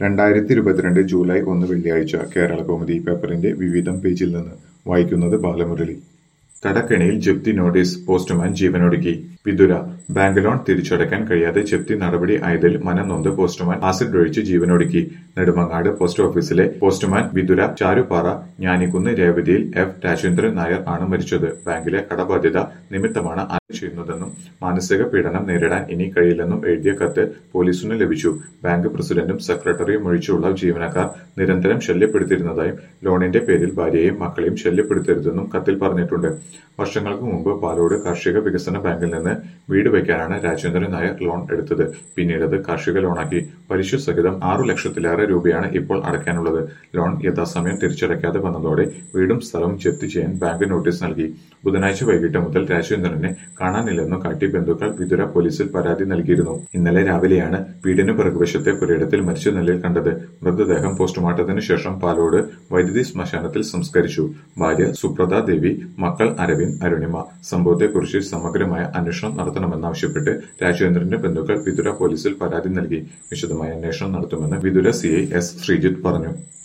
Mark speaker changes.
Speaker 1: രണ്ടായിരത്തി ഇരുപത്തിരണ്ട് ജൂലൈ ഒന്ന് വെള്ളിയാഴ്ച കേരളകൗമുദി പേപ്പറിന്റെ വിവിധം പേജിൽ നിന്ന് വായിക്കുന്നത് ബാലമുരളി കടക്കെണിയിൽ ജപ്തി നോട്ടീസ് പോസ്റ്റ്മാൻ ജീവനൊടുക്കി വിതുര ബാങ്ക് ലോൺ തിരിച്ചടയ്ക്കാൻ കഴിയാതെ ജപ്തി നടപടി ആയതിൽ മനംനൊന്ത് പോസ്റ്റ്മാൻ ആസിഡ് ഒഴിച്ച് ജീവനൊടുക്കി നെടുമങ്ങാട് പോസ്റ്റ് ഓഫീസിലെ പോസ്റ്റ്മാൻ വിതുര ചാരുപാറ ഞാനിക്കുന്ന് രേവതിയിൽ എഫ് രാജേന്ദ്രൻ നായർ ആണ് മരിച്ചത് ബാങ്കിലെ കടബാധ്യത നിമിത്തമാണ് ആത്മഹത്യ ചെയ്യുന്നതെന്നും മാനസിക പീഡനം നേരിടാൻ ഇനി കഴിയില്ലെന്നും എഴുതിയ കത്ത് പോലീസിന് ലഭിച്ചു ബാങ്ക് പ്രസിഡന്റും സെക്രട്ടറിയും ഒഴിച്ചുള്ള ജീവനക്കാർ നിരന്തരം ശല്യപ്പെടുത്തിയിരുന്നതായും ലോണിന്റെ പേരിൽ ഭാര്യയെയും മക്കളെയും ശല്യപ്പെടുത്തരുതെന്നും കത്തിൽ പറഞ്ഞിട്ടുണ്ട് വർഷങ്ങൾക്ക് മുമ്പ് പാലോട് കാർഷിക വികസന ബാങ്കിൽ നിന്ന് വീട് വയ്ക്കാനാണ് രാജേന്ദ്രൻ നായർ ലോൺ എടുത്തത് പിന്നീടത് കാർഷിക ലോണാക്കി പലിശ സഹിതം ആറു ലക്ഷത്തിലേറെ രൂപയാണ് ഇപ്പോൾ അടയ്ക്കാനുള്ളത് ലോൺ യഥാസമയം തിരിച്ചടയ്ക്കാതെ വന്നതോടെ വീടും സ്ഥലവും ജപ്തി ചെയ്യാൻ ബാങ്ക് നോട്ടീസ് നൽകി ബുധനാഴ്ച വൈകിട്ട് മുതൽ രാജേന്ദ്രനെ കാണാനില്ലെന്ന് കാട്ടി ബന്ധുക്കൾ വിതുര പോലീസിൽ പരാതി നൽകിയിരുന്നു ഇന്നലെ രാവിലെയാണ് വീടിന് പിറകുവശത്തെ പുരയിടത്തിൽ മരിച്ച നിലയിൽ കണ്ടത് മൃതദേഹം പോസ്റ്റ്മോർട്ടത്തിന് ശേഷം പാലോട് വൈദ്യുതി ശ്മശാനത്തിൽ സംസ്കരിച്ചു ഭാര്യ സുപ്രത ദേവി മക്കൾ അരവിന്ദ് അരുണിമ സംഭവത്തെക്കുറിച്ച് സമഗ്രമായ അന്വേഷണം നടത്തണമെന്നാവശ്യപ്പെട്ട് രാജേന്ദ്രന്റെ ബന്ധുക്കൾ വിതുര പോലീസിൽ പരാതി നൽകി വിശദമായ അന്വേഷണം നടത്തുമെന്ന് വിതുര സിഐ എസ് ശ്രീജിത്ത് പറഞ്ഞു